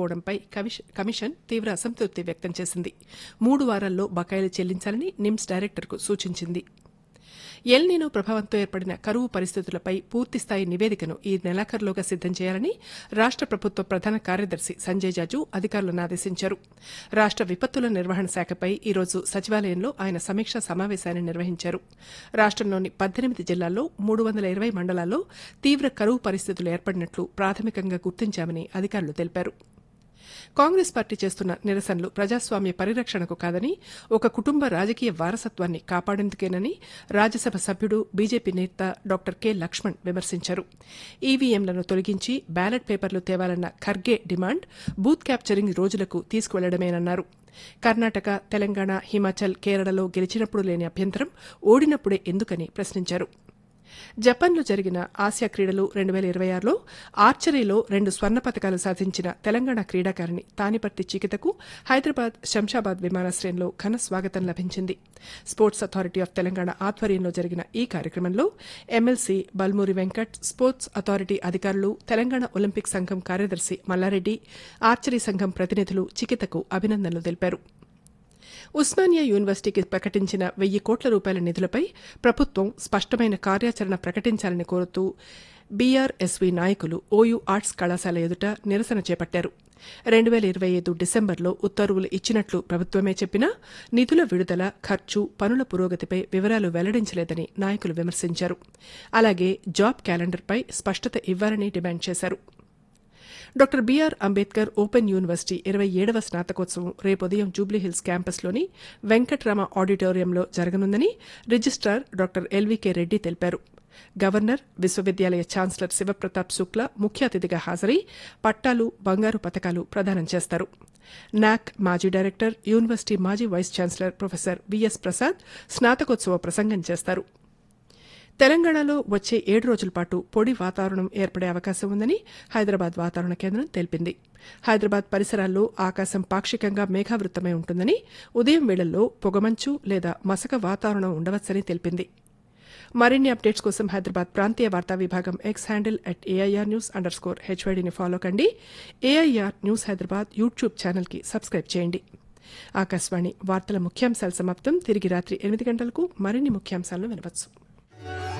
చెల్లించకపోవడంపై కమిష- commission తీవ్ర అసంతృప్తి వ్యక్తం చేసింది మూడు వారాల్లో బకాయిలు చెల్లించాలని నిమ్స్ డైరెక్టర్కు సూచించింది ఎల్ నీనో ప్రభావంతో ఏర్పడిన కరువు పరిస్థితులపై పూర్తిస్థాయి నివేదికను ఈ నెలాఖరులోగా సిద్దం చేయాలని రాష్ట ప్రభుత్వ ప్రధాన కార్యదర్శి సంజయ్ జాజు అధికారులను ఆదేశించారు రాష్ట విపత్తుల నిర్వహణ శాఖపై ఈరోజు సచివాలయంలో ఆయన సమీక్షా సమావేశాన్ని నిర్వహించారు రాష్టంలోని పద్దెనిమిది జిల్లాల్లో మూడు వందల ఇరవై మండలాల్లో తీవ్ర కరువు పరిస్థితులు ఏర్పడినట్లు ప్రాథమికంగా గుర్తించామని అధికారులు తెలిపారు కాంగ్రెస్ పార్టీ చేస్తున్న నిరసనలు ప్రజాస్వామ్య పరిరక్షణకు కాదని ఒక కుటుంబ రాజకీయ వారసత్వాన్ని కాపాడేందుకేనని రాజ్యసభ సభ్యుడు బీజేపీ నేత డాక్టర్ కె లక్ష్మణ్ విమర్శించారు ఈవీఎంలను తొలగించి బ్యాలెట్ పేపర్లు తేవాలన్న ఖర్గే డిమాండ్ బూత్ క్యాప్చరింగ్ రోజులకు తీసుకువెళ్లడమేనన్నారు కర్ణాటక తెలంగాణ హిమాచల్ కేరళలో గెలిచినప్పుడు లేని అభ్యంతరం ఓడినప్పుడే ఎందుకని ప్రశ్నించారు జపాన్లో జరిగిన ఆసియా క్రీడలు రెండు వేల ఇరవై ఆరులో ఆర్చరీలో రెండు స్వర్ణ పతకాలు సాధించిన తెలంగాణ క్రీడాకారిణి తానిపర్తి చికితకు హైదరాబాద్ శంషాబాద్ విమానాశ్రయంలో ఘన స్వాగతం లభించింది స్పోర్ట్స్ అథారిటీ ఆఫ్ తెలంగాణ ఆధ్వర్యంలో జరిగిన ఈ కార్యక్రమంలో MLC Balmoori Venkat sports authority అధికారులు తెలంగాణ ఒలింపిక్ సంఘం కార్యదర్శి మల్లారెడ్డి ఆర్చరీ సంఘం ప్రతినిధులు చికితకు అభినందనలు తెలిపారు ఉస్మానియా యూనివర్సిటీకి ప్రకటించిన వెయ్యి కోట్ల రూపాయల నిధులపై ప్రభుత్వం స్పష్టమైన కార్యాచరణ ప్రకటించాలని కోరుతూ బీఆర్ఎస్వీ నాయకులు ఓయూ ఆర్ట్స్ కళాశాల ఎదుట నిరసన చేపట్టారు రెండు వేల ఇరవై ఐదు డిసెంబర్లో ఉత్తర్వులు ఇచ్చినట్లు ప్రభుత్వమే చెప్పినా నిధుల విడుదల ఖర్చు పనుల పురోగతిపై వివరాలు వెల్లడించలేదని నాయకులు విమర్శించారు అలాగే జాబ్ క్యాలెండర్పై స్పష్టత ఇవ్వాలని డిమాండ్ చేశారు doctor BR Ambedkar open university ఇరవై ఏడవ స్నాతకోత్సవం రేపు ఉదయం జూబ్లీహిల్స్ క్యాంపస్లోని వెంకట్రామ ఆడిటోరియంలో జరగనుందని రిజిస్ట్రార్ డాక్టర్ ఎల్వీకే రెడ్డి తెలిపారు గవర్నర్ విశ్వవిద్యాలయ ఛాన్సలర్ శివప్రతాప్ శుక్లా ముఖ్య అతిథిగా హాజరై పట్టాలు బంగారు పథకాలు ప్రదానం చేస్తారు నాక్ మాజీ డైరెక్టర్ యూనివర్సిటీ మాజీ vice chancellor professor VS Prasad స్నాతకోత్సవ ప్రసంగం చేస్తారు తెలంగాణలో వచ్చే ఏడు రోజుల పాటు పొడి వాతావరణం ఏర్పడే అవకాశం ఉందని హైదరాబాద్ వాతావరణ కేంద్రం తెలిపింది హైదరాబాద్ పరిసరాల్లో ఆకాశం పాక్షికంగా మేఘావృతమై ఉంటుందని ఉదయం వేళల్లో పొగమంచు లేదా మసక వాతావరణం ఉండవచ్చని తెలిపింది మరిన్ని అప్డేట్స్ కోసం హైదరాబాద్ ప్రాంతీయ వార్తా విభాగం X handle at AIR news underscore హెచ్వైడీని ఫాలో కండి ఏఐఆర్ న్యూస్ హైదరాబాద్ యూట్యూబ్ ఛానల్కి సబ్స్క్రైబ్ చేయండి ఆకాశవాణి వార్తల ముఖ్యాంశాల సమాప్తం తిరిగి రాత్రి ఎనిమిది గంటలకు మరిన్ని ముఖ్యాంశాలను వినవచ్చు